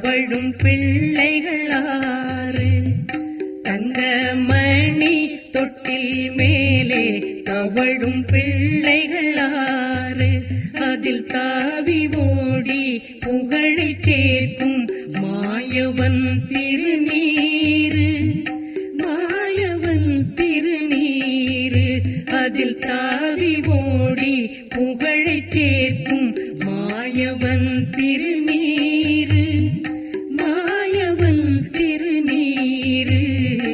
தவழும் பிள்ளைகளாறு தங்கமணி தொட்டில் மேலே தவழும் பிள்ளைகளாறு அதில் தாவி ஓடி புகழை சேர்க்கும் மாயவன் திருநீரு மாயவன் திருநீரு அதில் தாவி ஓடி புகழை சேர்க்கும் மாயவன் திருநீரு மாயவன் திருநீரு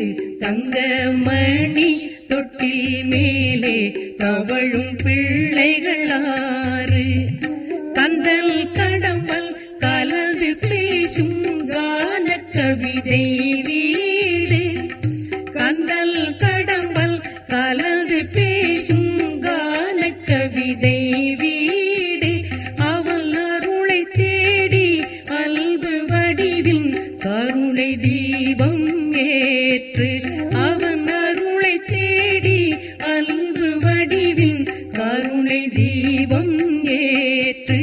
தங்கமணி தொட்டில் மேலே தவழும் பிள்ளைகளாறு கந்தல் கடம்பல் கலந்து பேசும் கான கவிதை வீடு கந்தல் கடம்பல் கலந்து பேசும் கான கவிதை வீடு அவள் அருளை தேடி அல்பு வடிவின் கருணை தீபம் ஏற்று அவன் அருளை தேடி அன்பு வடிவின் கருணை தீபம் ஏற்று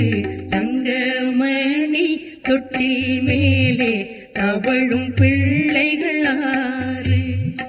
தங்கமணி தொட்டில் மேலே தவழும் பிள்ளைகளாறு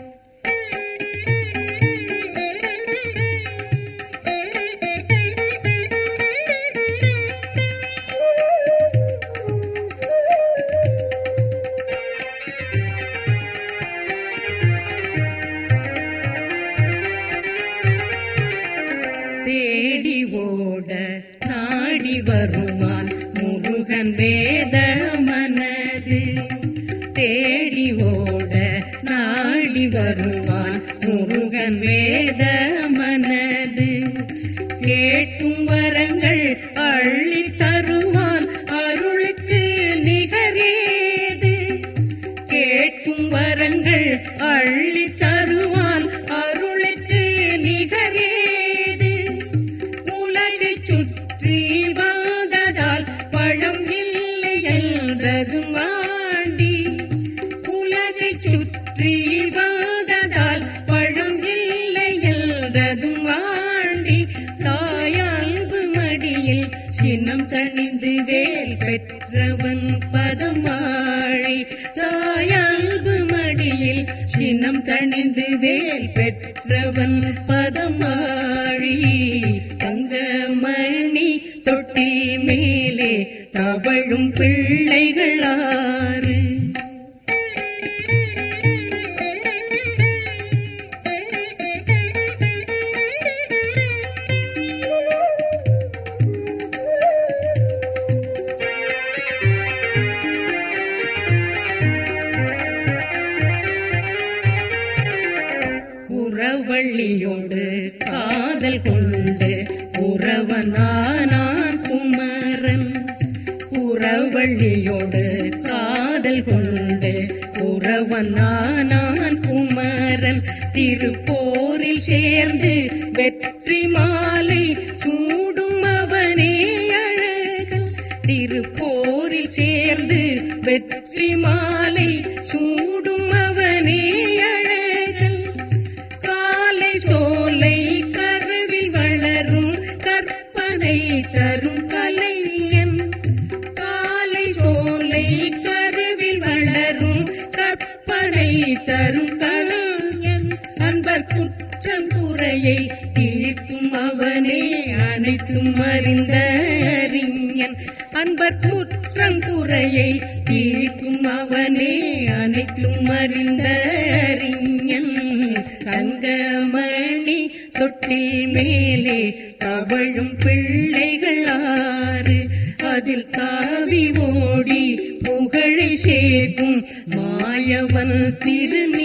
தேடி ஓட நாடி வருவான் முருகன் வேத மனது தேடி ஓட நாடி வருவான் முருகன் வேத மனது கேட்கும் வரங்கள் அள்ளி தருவான் அருளுக்கு நிகரேது கேட்கும் வரங்கள் அள்ளி தருவான் அருளுக்கு நிகரேது உலகை சுற்றி வந்ததால் பழம் இல்லை என்றதும் வாண்டி உலகை சுற்றி வந்ததால் பழம் இல்லை என்றதும் வாண்டி தாயன்பு மடியில் சின்னம் தணிந்து வேல் பெற்றவன் பதமாழி தாயன்பு மடியில் சின்னம் தணிந்து வேல் பெற்றவன் பதமாழி தங்கமணி தொட்டில் மேலே தவழும் பிள்ளைகளாறு குறவள்ளியோடு காதல் கொண்டு குறவனானான் குமரன் குறவள்ளியோடு காதல் கொண்டு குறவனானான் குமரன் திருப்போரில் சேர்ந்து வெற்றி மாலை சூடும் அவனே அழகன் திருப்போரில் சேர்ந்து வெற்றி மாலை சூடும் அவனே அழகன் காலை சோலை கருவில் வளரும் கற்பனை தரும் கலைஞன் காலை சோலை கருவில் வளரும் கற்பனை தரும் கலைஞன் அன்பர் குற்றம் குறையை தீர்க்கும் அவனே அனைத்தும் அறிந்த அறிஞன் அன்பர் குற்றம் குறையை தீர்க்கும் அவனே அனைத்தும் அறிந்த அறிஞன் தங்கமணி தொட்டில் மேலே தவழும் பிள்ளைகளாறு அதில் தாவி ஓடி புகழை சேர்க்கும் மாயவன் திருநீ